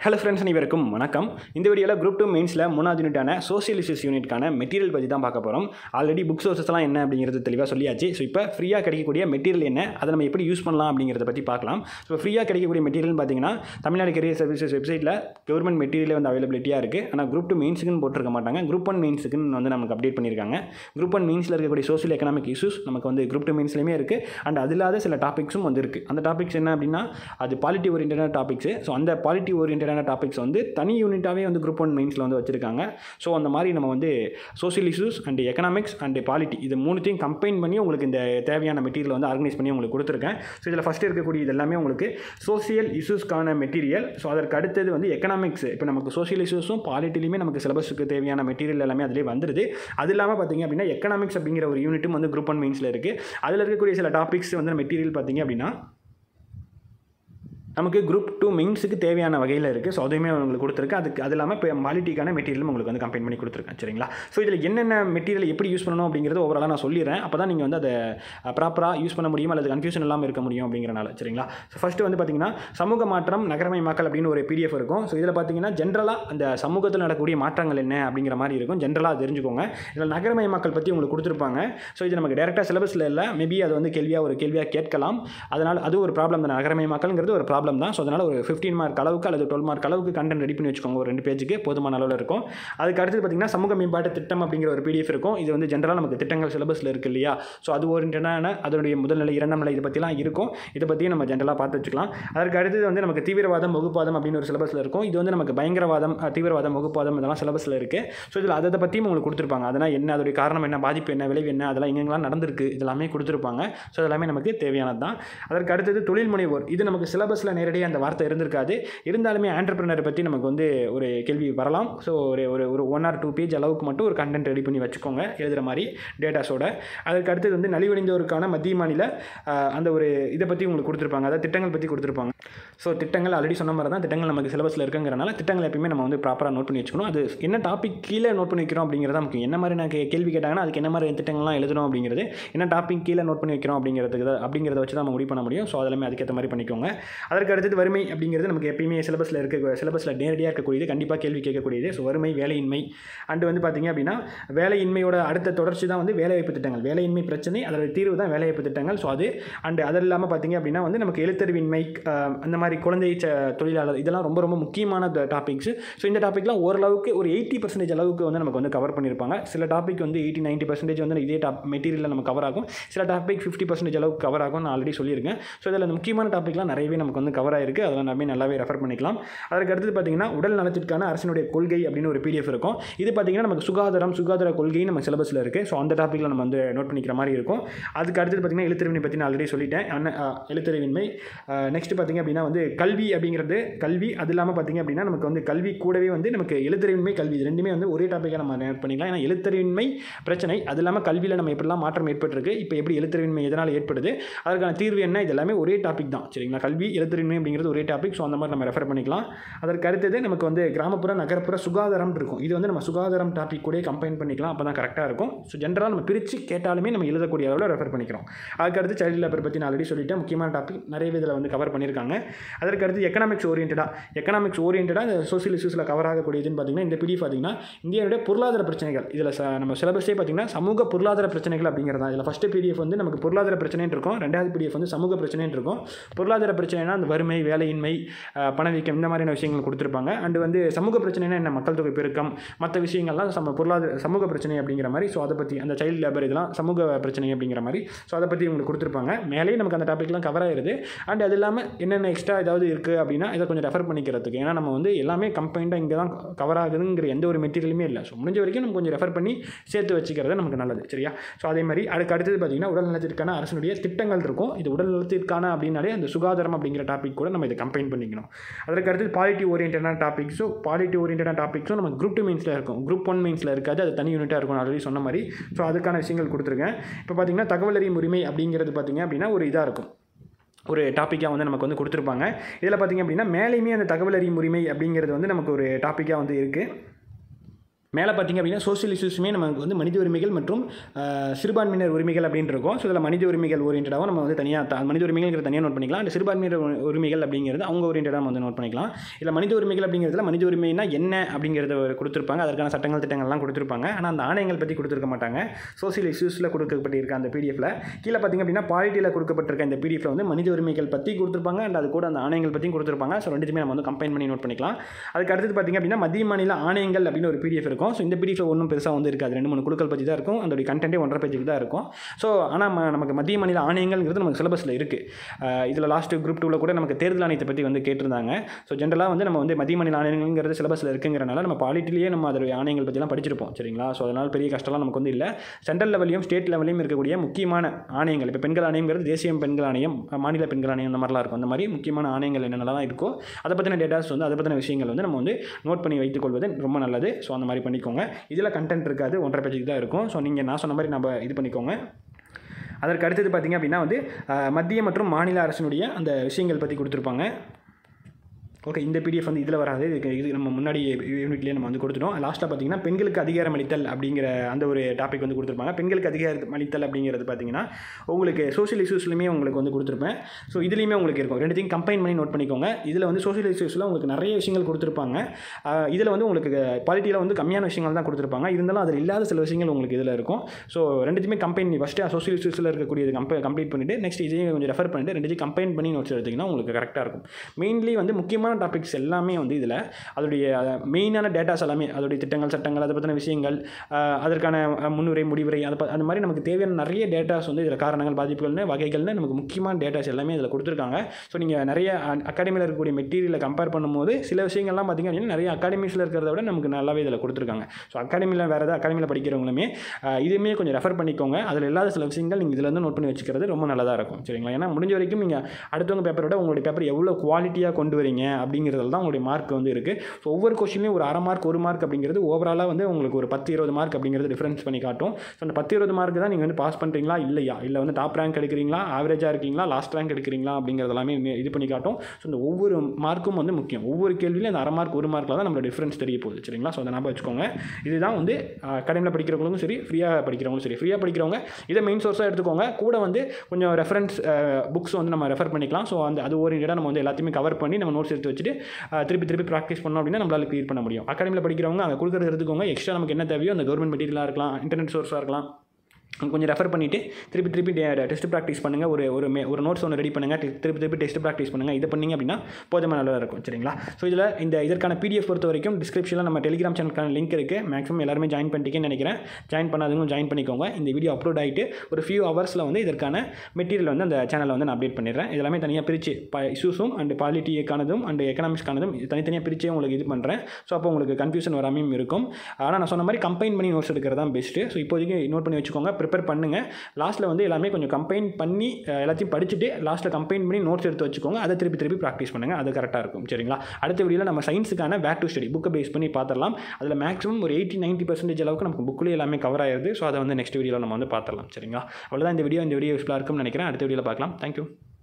hello friends அனைவருக்கும் வணக்கம் இந்த வீடியோவில் குரூப் டூ மெயின்ஸில் மூணாவது யூனிட்டான சோசியல் இஷ்யூஸ் யூனிட்கான மெட்டீரியல் பற்றி தான் பார்க்க போகிறோம் ஆல்ரெடி புக் சோர்சஸ்லாம் என்ன அப்படிங்கிறது தெளிவாக சொல்லியாச்சு ஸோ இப்போ ஃப்ரீயாக கிடைக்கக்கூடிய மெட்டீரியல் என்ன அதை நம்ம எப்படி யூஸ் பண்ணலாம் அப்படிங்கிறத பற்றி பார்க்கலாம் ஸோ ஃப்ரீயாக கிடைக்கக்கூடிய மெட்டீரியல் பார்த்தீங்கன்னா தமிழ்நாடு கெரியர் சர்வீசஸ் வெப்சைட்டில் கவர்மெண்ட் மெட்டீரியல் வந்து அவைலபிலிட்டியாக இருக்குது ஆனால் குரூப் டூ மெயின்ஸுக்குன்னு போட்டிருக்க மாட்டாங்க குரூப் ஒன் மெயின்ஸுக்குன்னு வந்து நமக்கு அப்டேட் பண்ணியிருக்காங்க குரூப் ஒன் மெயின்ஸில் இருக்கக்கூடிய சோசியல் எக்கனாமிக் இஷ்யூஸ் நமக்கு வந்து குரூப் டூ மெயின்ஸ்லையுமே இருக்குது அண்ட் அது இல்லாத சில டாபிக்ஸும் வந்து இருக்குது அந்த டாபிக்ஸ் என்ன அப்படின்னா அது பாலிட்டி ஓரியன்டான டாபிக்ஸு ஸோ அந்த பாலிட்டி ஓரியன்டான டாபிக்ஸ் வந்து தனி யூனிட்டாகவே வந்து குரூப் ஒன் மெயின்ஸில் வந்து வச்சிருக்காங்க ஸோ அந்த மாதிரி நம்ம வந்து social issues and economics and polity இது மூணுத்தையும் கம்பைன் பண்ணி உங்களுக்கு இந்த தேவையான மெட்டீரியல் வந்து ஆர்கனைஸ் பண்ணி உங்களுக்கு கொடுத்துருக்கேன் ஸோ இதில் ஃபஸ்ட்டு இருக்கக்கூடிய இது எல்லாமே உங்களுக்கு சோஷியல் இஷ்யூஸ்க்கான மெட்டீரியல் ஸோ அதற்கு அடுத்தது வந்து எக்கனாமிக்ஸ் இப்போ நமக்கு சோஷியல் இஷ்யூஸும் பாலிட்டிலையுமே நமக்கு சிலபஸுக்கு தேவையான மெட்டீரியல் எல்லாமே அதிலே வந்துடுது அது இல்லாமல் பார்த்தீங்க அப்படின்னா எக்கனாமிக்ஸ் அப்படிங்கிற ஒரு யூனிட்டும் வந்து குரூப் ஒன் மெயின்ஸில் இருக்குது அதில் இருக்கக்கூடிய சில டாபிக்ஸ் வந்து மெட்டீரியல் பார்த்தீங்க அப்படின்னா நமக்கு குரூப் டூ மெயின்ஸுக்கு தேவையான வகையில் இருக்குது ஸோ அதுவுமே உங்களுக்கு கொடுத்துருக்கு அதுக்கு அது இல்லாமல் இப்போ மாலிட்டிக்கான மெட்டீரியலும் உங்களுக்கு வந்து கம்பைன் பண்ணி கொடுத்துருக்கேன் சரிங்களா ஸோ இதில் என்னென்ன மெட்டீரியல் எப்படி யூஸ் பண்ணணும் அப்படிங்கிறது ஓவராலாக நான் சொல்லிடுறேன் அப்போ தான் நீங்கள் வந்து அதை ப்ராப்பராக யூஸ் பண்ண முடியும் அல்லது கன்ஃபியூஷன் இல்லாமல் இருக்க முடியும் அப்படிங்கிறனால சரிங்களா ஸோ ஃபஸ்ட்டு வந்து பார்த்தீங்கன்னா சமூக மாற்றம் நகரமயமாக்கல் அப்படின்னு ஒரு பிடிஎஃப் இருக்கும் ஸோ இதில் பார்த்தீங்கன்னா ஜென்ரலாக அந்த சமூகத்தில் நடக்கக்கூடிய மாற்றங்கள் என்ன அப்படிங்கிற மாதிரி இருக்கும் ஜென்ரலாக தெரிஞ்சுக்கோங்க இதில் நகரமயமாக்கல் பற்றி உங்களுக்கு கொடுத்துருப்பாங்க ஸோ இது நமக்கு டேரெக்டாக சிலபஸில் இல்லை மேபி அது வந்து கேள்வியாக ஒரு கேள்வியாக கேட்கலாம் அதனால் அது ஒரு ப்ராப்ளம் தான் நகரமயமாக்கல்ங்கிறது ஒரு ப்ராப்ளம் தான் ஸோ அதனால் ஒரு ஃபிஃப்டீன் மார்க் அளவுக்கு அல்லது டுவெல் மார்க் அளவுக்கு கண்டென்ட் ரெடி பண்ணி வச்சுக்கோங்க ஒரு ரெண்டு பேஜுக்கு போதுமான அளவில் இருக்கும் அதுக்கு அடுத்து பார்த்தீங்கன்னா சமூக மேம்பாட்டு திட்டம் அப்படிங்கிற ஒரு பிடிஎஃப் இருக்கும் இது வந்து ஜென்ரலாக நமக்கு திட்டங்கள் சிலபஸில் இருக்குது இல்லையா ஸோ அது ஓரியன்டான அதனுடைய முதல் நிலை இரண்டாம் நிலை இதை பற்றிலாம் இருக்கும் இதை பற்றியும் நம்ம ஜென்ரலாக பார்த்து வச்சுக்கலாம் அதற்கு அடுத்தது வந்து நமக்கு தீவிரவாதம் வகுப்பாதம் அப்படின்னு ஒரு சிலபஸில் இருக்கும் இது வந்து நமக்கு பயங்கரவாதம் அஹ், தீவிரவாதம் வகுப்பாதம் இதெல்லாம் சிலபஸில் இருக்குது ஸோ இதில் அதை பற்றியும் உங்களுக்கு கொடுத்துருப்பாங்க அதனால் என்ன அதோடைய காரணம் என்ன பாதிப்பு என்ன விளைவு என்ன அதெல்லாம் எங்கெங்கெல்லாம் நடந்திருக்கு இதெல்லாமே கொடுத்துருப்பாங்க ஸோ இதெல்லாமே நமக்கு தேவையானது தான் அதற்கு அடுத்தது தொழில் முனைவோர் இது நமக்கு சிலபஸில் நேரடியாக அந்த வார்த்தை இருந்திருக்காது இருந்தாலுமே ஆண்டர்பிரினர் பற்றி நமக்கு வந்து ஒரு கேள்வி வரலாம் ஸோ ஒரு ஒரு ஒரு ஒன் ஆர் டூ பேஜ் அளவுக்கு மட்டும் ஒரு கண்டென்ட் ரெடி பண்ணி வச்சுக்கோங்க எழுதுகிற மாதிரி டேட்டாஸோட அதற்கு அடுத்தது வந்து நலிவடைந்தோருக்கான மத்திய மாநில ஆஹ், அந்த ஒரு இதை பற்றி உங்களுக்கு கொடுத்துருப்பாங்க அதாவது திட்டங்கள் பற்றி கொடுத்துருப்பாங்க ஸோ திட்டங்கள் ஆல்ரெடி சொன்ன மாதிரி தான் திட்டங்கள் நமக்கு சிலபஸில் இருக்குங்கிறனால திட்டங்கள் எப்பயுமே நம்ம வந்து ப்ராப்பராக நோட் பண்ணி வச்சுக்கணும் அது என்ன டாபிக் கீழே நோட் பண்ணி வைக்கிறோம் அப்படிங்கிறத நமக்கு என்ன மாதிரி நான் கே- கேள்வி கேட்டாங்கன்னா அதுக்கு என்ன மாதிரி திட்டங்கள்லாம் எழுதணும் அப்படிங்கிறது என்ன டாபிக் கீழே நோட் பண்ணி வைக்கிறோம் அப்படிங்கிறதுக்கு தான் அப்படிங்கிறத வச்சு தான் நம்ம முடிவு பண்ண முடியும் ஸோ அதெல்லாமே அதுக்கேற்ற மாதிரி பண்ணிக்கோங்க அதற்கு அடுத்தது வறுமை அப்படிங்கிறது நமக்கு எப்பயுமே சிலபஸில் இருக்க சிலபஸில் நேரடியாக இருக்கக்கூடியது கண்டிப்பாக கேள்வி கேட்கக்கூடியது ஸோ வறுமை வேலையின்மை அண்டு வந்து பார்த்தீங்க அப்படின்னா வேலையின்மையோட அடுத்த தொடர்ச்சி தான் வந்து வேலைவாய்ப்பு திட்டங்கள் வேலையின்மை பிரச்சனை அதோட தீர்வு தான் வேலைவாய்ப்பு திட்டங்கள் ஸோ அது அண்டு அது இல்லாமல் பார்த்தீங்க அப்படின்னா வந்து நமக்கு எழுத்தறிவின்மை ஆஹ், அந்த மாதிரி குழந்தை ச- தொழிலாளர் இதெல்லாம் ரொம்ப ரொம்ப முக்கியமான டாபிக்ஸ் ஸோ இந்த டாப்பிக்லாம் ஓரளவுக்கு ஒரு எயிட்டி பர்சன்டேஜ் அளவுக்கு வந்து நமக்கு வந்து கவர் பண்ணியிருப்பாங்க சில டாபிக் வந்து எயிட்டி நைன்ட்டி பர்சன்டேஜ் வந்து இதே டாப் மெட்டீரியலில் நம்ம கவர் ஆகும் சில டாபிக் ஃபிஃப்டி பர்சன்டேஜ் அளவுக்கு கவர் ஆகும் நான் ஆல்ரெடி சொல்லியிருக்கேன் ஸோ இதில் அந்த முக்கியமான டாப்பிக்லாம் நிறையவே நமக்கு வந்து கவர் ஆயிருக்கு அதெல்லாம் நம்ம நல்லாவே ரெஃபர் பண்ணிக்கலாம் அதற்கு அடுத்தது பார்த்தீங்கன்னா உடல் நலத்திற்கான அரசினுடைய கொள்கை அப்படின்னு ஒரு பிடிஎஃப் இருக்கும் இது பார்த்தீங்கன்னா நமக்கு சுகாதாரம் சுகாதார கொள்கை நம்ம சிலபஸில் இருக்குது ஸோ அந்த டாப்பிக்கில் நம்ம வந்து நோட் பண்ணிக்கிற மாதிரி இருக்கும் அதுக்கு அடுத்தது பார்த்தீங்கன்னா எழுத்தறிவினை பற்றி நான் ஆல்ரெடி சொல்லிட்டேன் அண்ண- அஹ், எழுத்தறிவின்மை நெக்ஸ்ட் பார்த்தீங்க அப்படின்னா வந்து கல்வி அப்படிங்கிறது கல்வி அது இல்லாமல் பார்த்தீங்க அப்படின்னா நமக்கு வந்து கல்வி கூடவே வந்து நமக்கு எழுத்தறிவின்மை கல்வி இது ரெண்டுமே வந்து ஒரே டாப்பிக்காக நம்ம நோட் பண்ணிக்கலாம் ஏன்னா எழுத்தறிவின்மை பிரச்சனை அது இல்லாமல் கல்வியில் நம்ம எப்படிலாம் மாற்றம் ஏற்பட்டிருக்கு இப்போ எப்படி எழுத்தறிவின்மை எதனால் ஏற்படுது அதற்கான தீர்வு என்ன இது எல்லாமே ஒரே டாபிக் தான் சரிங்களா கல்வி எழுத்தறிவின்மை அப்படிங்கிறது ஒரே டாபிக் ஸோ அந்த மாதிரி நம்ம ரெஃபர் பண்ணிக்கலாம் அதற்கு அடுத்தது நமக்கு வந்து கிராமப்புற நகர்ப்புற சுகாதாரம் இருக்கும் இது வந்து நம்ம சுகாதாரம் டாபிக் கூட கம்பைன் பண்ணிக்கலாம் அப்போ தான் கரெக்டாக இருக்கும் ஸோ ஜென்ரலாக நம்ம பிரித்து கேட்டாலுமே நம்ம எழுதக்கூடிய அளவில் ரெஃபர் பண்ணிக்கிறோம் அதுக்கு அடுத்து சைல்டு லேபர் பற்றி நான் ஆல்ரெடி சொல்லிட்டேன் முக்கியமான டாபிக் நிறைய இதில் வந்து கவர் பண்ணியிருக்காங்க அதற்கு அடுத்து எக்கனாமிக்ஸ் ஓரியன்டாக எக்கனாமிக்ஸ் ஓரியன்டாக இந்த சோசியல் இஷ்யூஸில் கவர் ஆகக்கூடியதுன்னு பார்த்தீங்கன்னா இந்த பிடிஎஃப் பார்த்தீங்கன்னா இந்தியாவுடைய பொருளாதார பிரச்சனைகள் இதில் ச நம்ம சிலபஸே பார்த்தீங்கன்னா சமூக பொருளாதார பிரச்சனைகள் அப்படிங்கிறதா இதில் ஃபஸ்ட்டு பிடிஎஃப் வந்து நமக்கு பொருளாதார பிரச்சனைன்னு இருக்கும் ரெண்டாவது பிடிஎஃப் வந்து சமூக பிரச்சனைன்னு இருக்கும் பொருளாதார பிரச்சனைனா அந்த வறுமை வேலையின்மை அஹ், பணவீக்கம் இந்த மாதிரியான விஷயங்கள் கொடுத்துருப்பாங்க அண்டு வந்து சமூக பிரச்சனைனா என்ன மக்கள் தொகை பெருக்கம் மற்ற விஷயங்கள்லாம் சம பொருளாதார சமூக பிரச்சனை அப்படிங்கிற மாதிரி ஸோ அதை பற்றி அந்த சைல்டு லேபர் இதெல்லாம் சமூக பிரச்சனை அப்படிங்கிற மாதிரி ஸோ அதை பற்றி உங்களுக்கு கொடுத்துருப்பாங்க மேலேயும் நமக்கு அந்த டாப்பிக்லாம் கவர் ஆயிருது அண்ட் அது இல்லாமல் என்னென்ன எக்ஸ்ட்ரா ஏதாவது இருக்குது அப்படின்னா இதை கொஞ்சம் ரெஃபர் பண்ணிக்கிறதுக்கு ஏன்னா நம்ம வந்து எல்லாமே கம்பைண்டாக இங்கே தான் கவர் ஆகுதுங்கிற எந்த ஒரு மெட்டீரியலுமே இல்லை ஸோ முடிஞ்ச வரைக்கும் நம்ம கொஞ்சம் ரெஃபர் பண்ணி சேர்த்து வச்சுக்கிறது நமக்கு நல்லது சரியா ஸோ அதே மாதிரி அதுக்கு அடுத்தது பார்த்தீங்கன்னா உடல் நலத்திற்கான அரசனுடைய திட்டங்கள் இருக்கும் இது உடல் நலத்திற்கான அப்படின்னாலே அந்த சுகாதாரம் அப்படிங்கிற டாபிக் கூட நம்ம இதை கம்பைன் பண்ணிக்கணும் அதற்கு அடுத்தது பாலிட்டி ஓரியன்டான டாபிக்ஸும் பாலிட்டி ஓரியன்டான டாபிக்ஸும் நம்ம குரூப் டூ மெயின்ஸில் இருக்கும் குரூப் ஒன் மெயின்ஸில் இருக்காது அது தனி யூனிட்டாக இருக்கும் ஆல்ரெடி சொன்ன மாதிரி ஸோ அதுக்கான விஷயங்கள் கொடுத்துருக்கேன் இப்போ பார்த்தீங்கன்னா தகவல் அறியும் உரிமை அப்படிங்கிறது பார்த்தீங்க அப்படின்னா ஒரு இதாக இருக்கும் ஒரு டாப்பிக்காக வந்து நமக்கு வந்து கொடுத்துருப்பாங்க இதில் பார்த்தீங்க அப்படின்னா மேலேயுமே அந்த தகவல் அறியும் உரிமை அப்படிங்கிறது வந்து நமக்கு ஒரு டாப்பிக்காக வந்து இருக்குது மேலே பார்த்தீங்க அப்படின்னா சோஷியல் இஷ்யூஸுமே நமக்கு வந்து மனித உரிமைகள் மற்றும் அஹ், சிறுபான்மையினர் உரிமைகள் அப்படின்னு இருக்கும் ஸோ இதில் மனித உரிமைகள் ஓரியன்டாகவும் நம்ம வந்து தனியாக மனித உரிமைகள் தனியாக நோட் பண்ணிக்கலாம் அந்த சிறுபான்மையினர் உ- உரிமைகள் அப்படிங்கிறது அவங்க ஓரியன்டாக நம்ம வந்து நோட் பண்ணிக்கலாம் இதில் மனித உரிமைகள் அப்படிங்கிறதுல மனித உரிமைனா என்ன அப்படிங்கிறத ஒரு கொடுத்துருப்பாங்க அதற்கான சட்டங்கள் திட்டங்கள்லாம் கொடுத்துருப்பாங்க ஆனால் அந்த ஆணையங்கள் பற்றி கொடுத்துருக்க மாட்டாங்க சோஷியல் இஷ்யூஸில் கொடுக்கப்பட்டிருக்க அந்த பிடிஎஃப்ல கீழே பார்த்தீங்க அப்படின்னா பாலிட்டியில் கொடுக்கப்பட்டிருக்க இந்த பிடிஎஃப்ல வந்து மனித உரிமைகள் பற்றி கொடுத்துருப்பாங்க அண்ட் அது கூட அந்த ஆணையங்கள் பற்றியும் கொடுத்துருப்பாங்க ஸோ ரெண்டுத்துமே நம்ம வந்து கம்பைன் பண்ணி நோட் பண்ணிக்கலாம் அதுக்கு அடுத்தது பார்த்தீங்க அப்படின்னா மத்திய மாநில ஆணையங்கள் அப்படின்னு ஒரு பிடிஎஃப் இருக்கும் ஸோ இந்த பிடிஎஃப் ஒன்றும் பெருசாக வந்து இருக்காது ரெண்டு மூணு குழுக்கள் பற்றி தான் இருக்கும் அதோடைய கண்டென்ட்டே ஒன்றரை பேஜுக்கு தான் இருக்கும் ஸோ ஆனால் நமக்கு மத்திய மாநில ஆணையங்கள்ங்கிறது நமக்கு சிலபஸில் இருக்குது இதில் லாஸ்ட் குரூப் டூவில் கூட நமக்கு தேர்தல் ஆணையத்தை பற்றி வந்து கேட்டிருந்தாங்க ஸோ ஜென்ரலாக வந்து நம்ம வந்து மத்திய மாநில ஆணையங்கள்ங்கிறது சிலபஸில் இருக்குங்கிறனால நம்ம பாலிட்டிலேயே நம்ம அதோடைய ஆணையங்கள் பற்றிலாம் படிச்சிருப்போம் சரிங்களா ஸோ அதனால் பெரிய கஷ்டம்லாம் நமக்கு வந்து இல்லை சென்ட்ரல் லெவலையும் ஸ்டேட் லெவலையும் இருக்கக்கூடிய முக்கியமான ஆணையங்கள் இப்போ பெண்கள் ஆணையங்கிறது தேசிய பெண்கள் ஆணையம் மாநில பெண்கள் ஆணையம் இந்த மாதிரிலாம் இருக்கும் அந்த மாதிரி முக்கியமான ஆணையங்கள் என்னென்னலாம் இருக்கோ அதை பற்றின டேட்டாஸ் வந்து அதை பற்றின விஷயங்கள் வந்து நம்ம வந்து நோட் பண்ணி வைத்துக்கொள்வது ரொம்ப நல்லது ஸோ அந்த மாதிரி பண்ணிக்கோங்க இதில் கண்டென்ட் இருக்காது ஒன்றரை பேஜுக்கு தான் இருக்கும் ஸோ நீங்கள் நான் சொன்ன மாதிரி நம்ம இது பண்ணிக்கோங்க அதற்கு அடுத்தது பார்த்திங்க அப்படின்னா வந்து அஹ், மத்திய மற்றும் மாநில அரசினுடைய அந்த விஷயங்கள் பற்றி கொடுத்துருப்பாங்க ஓகே இந்த பிடிஎஃப் வந்து இதில் வராது இதுக்கு இது நம்ம முன்னாடி யூனிட்லேயே நம்ம வந்து கொடுத்துட்டோம் லாஸ்ட்டாக பார்த்தீங்கன்னா பெண்களுக்கு அதிகாரம் அளித்தல் அப்படிங்கிற அந்த ஒரு டாபிக் வந்து கொடுத்துருப்பாங்க பெண்களுக்கு அதிகாரம் அளித்தல் அப்படிங்கிறது பார்த்தீங்கன்னா உங்களுக்கு சோஷியல் இஷ்யூஸ்லையுமே உங்களுக்கு வந்து கொடுத்துருப்பேன் ஸோ இதுலேயுமே உங்களுக்கு இருக்கும் ரெண்டுத்தையும் கம்பைன் பண்ணி நோட் பண்ணிக்கோங்க இதில் வந்து சோஷியல் இஷ்யூஸில் உங்களுக்கு நிறைய விஷயங்கள் கொடுத்துருப்பாங்க இதில் வந்து உங்களுக்கு பாலிட்டியில் வந்து கம்மியான விஷயங்கள் தான் கொடுத்துருப்பாங்க இருந்தாலும் அதில் இல்லாத சில விஷயங்கள் உங்களுக்கு இதில் இருக்கும் ஸோ ரெண்டுத்தையுமே கம்பைன் பண்ணி ஃபஸ்ட்டு சோஷியல் இஷ்யூஸில் இருக்கக்கூடியது கம்ப கம்ப்ளீட் பண்ணிவிட்டு நெக்ஸ்ட் இதையும் கொஞ்சம் ரெஃபர் பண்ணிட்டு ரெண்டுத்தையும் கம்பைன் பண்ணி நோட்ஸ் எடுத்திங்கன்னா உங்களுக்கு கரெக்டாக இருக்கும் மெயின்லி வந்து முக்கியமான டாபிக்ஸ் எல்லாமே வந்து இதில் அதோடைய மெயினான டேட்டாஸ் எல்லாமே அதோடைய திட்டங்கள் சட்டங்கள் அதை பற்றின விஷயங்கள் அஹ், அதற்கான அஹ், முன்னுரை முடிவுரை அதை ப- அந்த மாதிரி நமக்கு தேவையான நிறைய டேட்டாஸ் வந்து இதில் காரணங்கள் பாதிப்புகள்னு வகைகள்னு நமக்கு முக்கியமான டேட்டாஸ் எல்லாமே இதில் கொடுத்துருக்காங்க ஸோ நீங்கள் நிறைய அகாடமியில் இருக்கக்கூடிய மெட்டீரியலை கம்பேர் பண்ணும்போது சில விஷயங்கள்லாம் பார்த்திங்க அப்படின்னா நிறைய அகாடமிஸில் இருக்கிறத விட நமக்கு நல்லாவே இதில் கொடுத்துருக்காங்க ஸோ அகாடமியில் வேறு ஏதாவது அகாடமியில் படிக்கிறவங்களுமே அஹ், இதுவுமே கொஞ்சம் ரெஃபர் பண்ணிக்கோங்க அதில் இல்லாத சில விஷயங்கள் நீங்கள் இதில் வந்து நோட் பண்ணி வச்சுக்கிறது ரொம்ப நல்லதாக இருக்கும் சரிங்களா ஏன்னா முடிஞ்ச வரைக்கும் நீங்கள் அடுத்தவங்க பேப்பரை விட உங்களுடைய பேப்பர் எவ்வளோ குவாலிட்டியாக கொண்டு வரீங்க அப்படிங்கிறதுல தான் உங்களுடைய மார்க் வந்து இருக்குது ஸோ ஒவ்வொரு கொஸ்டின்லையும் ஒரு அரை மார்க் ஒரு மார்க் அப்படிங்கிறது ஓவராலாக வந்து உங்களுக்கு ஒரு பத்து இருபது மார்க் அப்படிங்கிறது டிஃப்ரென்ஸ் பண்ணி காட்டும் ஸோ அந்த பத்து இருபது மார்க் தான் நீங்கள் வந்து பாஸ் பண்ணுறீங்களா இல்லையா இல்லை வந்து டாப் ரேங்க் எடுக்கிறீங்களா ஆவரேஜாக இருக்கீங்களா லாஸ்ட் ரேங்க் எடுக்கிறீங்களா அப்படிங்கிறது எல்லாமே இது- இது பண்ணி காட்டும் ஸோ இந்த ஒவ்வொரு மார்க்கும் வந்து முக்கியம் ஒவ்வொரு கேள்வியிலும் அந்த அரை மார்க் ஒரு மார்க்கில் தான் நம்மளோட டிஃப்ரென்ஸ் தெரிய போகுது சரிங்களா ஸோ அதை ஞாபகம் வச்சுக்கோங்க இதுதான் வந்து அகாடமியில் படிக்கிறவங்களுக்கும் சரி ஃப்ரீயாக படிக்கிறவங்களும் சரி ஃப்ரீயாக படிக்கிறவங்க இதை மெயின் சோர்ஸாக எடுத்துக்கோங்க கூட வந்து கொஞ்சம் ரெஃபரன்ஸ் புக்ஸ் வந்து நம்ம ரெஃபர் பண்ணிக்கலாம் ஸோ அந்த அது ஓரியன்டாக நம்ம வந்து எல்லாத்தையுமே கவர் பண்ணி நம்ம நோட்ஸ் எடுத்து வச்சுட்டு அஹ், திருப்பி திருப்பி ப்ராக்டிஸ் பண்ணோம் அப்படின்னா நம்மளால கிளியர் பண்ண முடியும் அகாடமியில் படிக்கிறவங்க அங்கே கொடுக்குறது எடுத்துக்கோங்க எக்ஸ்ட்ரா நமக்கு என்ன தேவையோ அந்த கவர்மெண்ட் மெட்டீரியலாக இருக்கலாம் இன்டர்நெட் சோர்ஸாக இருக்கலாம் அங்க கொஞ்சம் ரெஃபர் பண்ணிவிட்டு திருப்பி திருப்பி டெஸ்ட் ப்ராக்டிஸ் பண்ணுங்கள் ஒரு ஒரு மே ஒரு நோட்ஸ் ஒன்று ரெடி பண்ணுங்கள் திருப்பி திருப்பி டெஸ்ட் ப்ராக்டிஸ் பண்ணுங்கள் இதை பண்ணீங்க அப்படின்னா போதுமான நல்லா இருக்கும் சரிங்களா ஸோ இதில் இந்த இதற்கான பிடிஎஃப் பொறுத்த வரைக்கும் டிஸ்கிரிப்ஷனில் நம்ம டெலிகிராம் சேனலுக்கான லிங்க் இருக்குது மேக்ஸிமம் எல்லாருமே ஜாயின் பண்ணிட்டீங்கன்னு நினைக்கிறேன் ஜாயின் பண்ணாதவங்களும் ஜாயின் பண்ணிக்கோங்க இந்த வீடியோ அப்லோட் ஆகிட்டு ஒரு ஃபியூ ஹவர்ஸில் வந்து இதற்கான மெட்டீரியல் வந்து அந்த சேனலில் வந்து நான் அப்டேட் பண்ணிடுறேன் இதெல்லாமே தனியாக பிரித்து இஷ்யூஸும் அண்ட் பாலிட்டிக்கானதும் அண்ட் எக்கனாமிக்ஸ்க்கானதும் தனித்தனியாக பிரிச்சே உங்களுக்கு இது பண்ணுறேன் ஸோ அப்போ உங்களுக்கு கன்ஃபியூஷன் வராமையும் இருக்கும் ஆனால் நான் சொன்ன மாதிரி கம்பைன் பண்ணி நோட்ஸ் எடுக்கிறது தான் பெஸ்ட்டு ஸோ இப்போதைக்கு நோட் பண்ணி வச்சுக்கோங்க ப்ரிப்பேர் பண்ணுங்கள் லாஸ்ட்டில் வந்து எல்லாமே கொஞ்சம் கம்பைன் பண்ணி அஹ், எல்லாத்தையும் படிச்சுட்டு லாஸ்ட்டில் கம்பைன் பண்ணி நோட்ஸ் எடுத்து வச்சுக்கோங்க அதை திருப்பி திருப்பி ப்ராக்டிஸ் பண்ணுங்கள் அது கரெக்டாக இருக்கும் சரிங்களா அடுத்த வீடியோவில் நம்ம சயின்ஸுக்கான பேக் டு ஸ்டடி புக்கை பேஸ் பண்ணி பார்த்துடலாம் அதில் மேக்ஸிமம் ஒரு எயிட்டி நைன்ட்டி பர்சன்டேஜ் அளவுக்கு நமக்கு புக்கில் எல்லாமே கவர் ஆயிருது ஸோ அதை வந்து நெக்ஸ்ட் வீடியோவில் நம்ம வந்து பார்த்துடலாம் சரிங்களா அவ்வளோதான் இந்த வீடியோ இந்த வீடியோ யூஸ்ஃபுல்லாக இருக்கும்னு நினைக்கிறேன் அடுத்த வீடியோவில் பார்க்கலாம் தேங்க்யூ